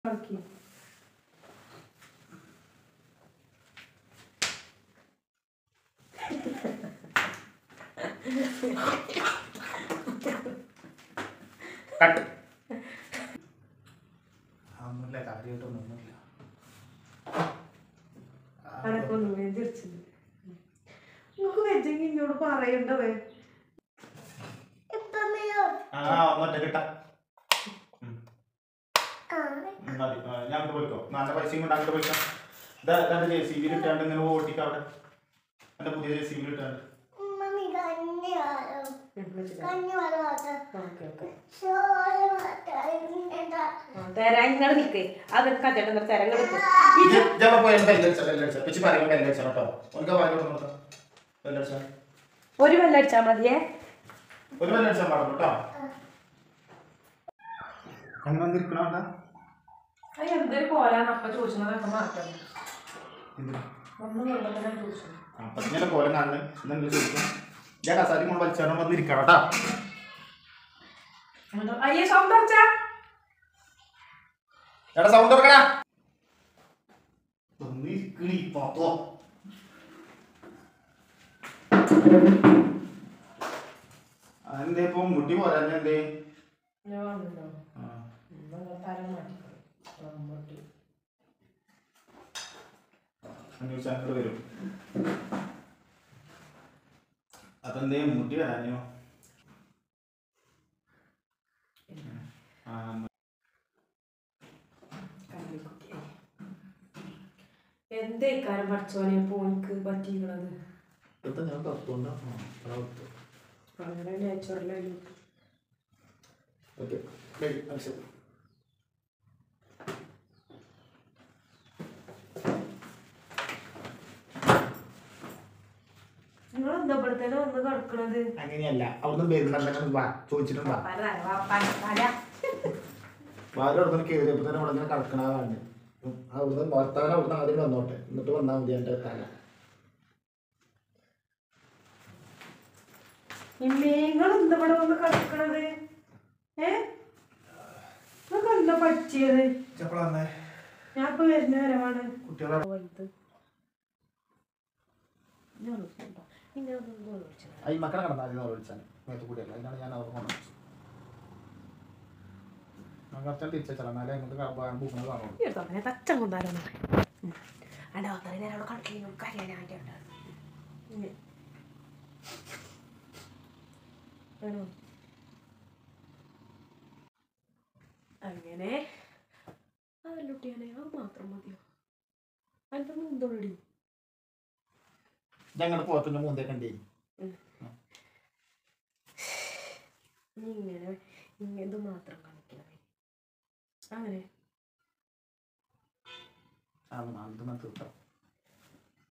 ആക്കി കട്ട് ഒന്നുമില്ല കാര്യമായിട്ടൊന്നും ഒന്നുമില്ല അനക്കൊന്നും തിരിച്ചത് നിങ്ങൾക്ക് വെച്ചെങ്കിൽ ഇന്നോട് പറയണ്ടവേ ആ ഒന്നൊറ്റ കിട്ടാം മതി ആ, ഞാൻ അങ്ങോട്ട് പോയിക്കോ നല്ല പൈസയും കൊണ്ട് അങ്ങോട്ട് പോയിക്കോ ഇതാ ഇതാ ജെ സി ബിയിൽ ഇട്ടാണ്ട് ഇങ്ങനെ ഓട്ടിക്ക് അവിടെ എൻ്റെ പുതിയ ജെ സി ബിയിൽ ഇട്ടാണ്ട് ഓക്കെ ഓക്കെ തരാൻ ഇങ്ങോട്ട് നിൽക്കേ അത് കച്ചവടം തരാൻ ഇങ്ങോട്ട് ജമ്മ പോയി ബെല്ലടിച്ച ബെല്ലടിച്ച പിച്ച് പറയുമ്പോൾ ബെല്ലടിച്ച കേട്ടോ ഓനക്ക് വാങ്ങി കൊടുക്കണം ബെല്ലടിച്ച ഒരു വെല്ലടിച്ചാ മതിയേ ഒരു ബെല്ലടിച്ചാൽ പാടും കേട്ടോ അങ്ങനെ വന്നിരിക്കണോ എന്താ അത് എന്തൊരു പോരാന്ന് അപ്പൊ ചോദിച്ചതൊക്കെ മാറ്റണം എന്തിനാ ഒന്നും വെള്ളത്തിനാ ചോദിച്ചത് അപ്പൊ ഇങ്ങനെ പോലെ കാണുന്നു എന്തെങ്കിലും ചോദിക്കും ഞാൻ കസാരി കൊണ്ട് വലിച്ചാൽ വന്നിരിക്കണം കേട്ടോ അയ്യേ സൗണ്ട് അടിച്ചാ എടാ സൗണ്ട് തുറക്കണ വന്നിരിക്കണി പാത്തോ അതെന്തേ ഇപ്പൊ മുട്ടി പോരാഞ്ഞ എന്തേ ഞാൻ വന്നിട്ടോ ആ. തരം മാറ്റിക്കോ മമ്മൂട്ടി അന്വേഷിച്ചാൽ അങ്ങോട്ട് വരും അതെന്തേ മുട്ടി വരാഞ്ഞോ ആ എന്തേക്കാരം പഠിച്ചോനെ പോനിക്ക് പറ്റിക്കണത് ഇപ്പൊ ഞാൻ കത്തുണ്ടോ അങ്ങനെ നാച്ചുറലായി ഓക്കെ ആവശ്യം നിങ്ങൾ എന്താ ഇവിടുത്തേനെ വന്ന് കിടക്കണത് അങ്ങനെയല്ല അവിടുന്ന് വരുന്നുണ്ടെങ്കിൽ വാ ചോദിച്ചിട്ടുണ്ടാ വാപ്പാരെ തല, വാപ്പാരെ തല. വാരം അവിടുന്ന് കയറിയപ്പോ തന്നെ അവിടെ ഇങ്ങനെ കിടക്കണതാണ് അവിടുന്ന് ഭർത്താവിനെ അവിടുന്ന് ആദ്യം വന്നോട്ടെ എന്നിട്ട് വന്നാൽ മതി എൻ്റെ തല നിങ്ങൾ എന്താ ഇവിടെ വന്ന് കിടക്കണത് ഏ നിങ്ങൾക്ക് എന്താ പറ്റിയത് ചെപ്പളാന്നേ ഞാൻ ഇപ്പൊ വരുന്ന വരവാണ് കുട്ടികളെ വലുത് ഞാൻ വിളിച്ചോട്ടോ. ഇങ്ങനെ ഒന്ന് വിളിച്ചോ. ഈ മക്കളെ കിടന്നാൽ വിളിച്ചാൽ നേരത്തെ കൂടിയല്ല അതിനാണ് ഞാൻ അവർ കൊണ്ടുവച്ചത് ഞാൻ കുറച്ചാൽ തിരിച്ചാൽ എന്നാലേ അങ്ങോട്ട് ബുക്കിനെ കാണുള്ളൂ ഈ എടുത്തോ, ഞാൻ തച്ചൻ കൊണ്ടായിരുന്നു അല്ല ഒന്നര നേരം അവിടെ കണക്കിൽ കരയാനായിട്ട് അങ്ങനെ അതല്ലുട്ടിയാനെ അത് മാത്രം മതിയോ അതിന്റെ മുന്തോടി ഞങ്ങളുടെ പോത്തിന്റെ മൂന്തേ കണ്ടേ നീ ഇങ്ങനെ ഇങ്ങനെ മാത്രം കാണിക്കണമേ അങ്ങനെ അത് നാളെ തീർക്കാം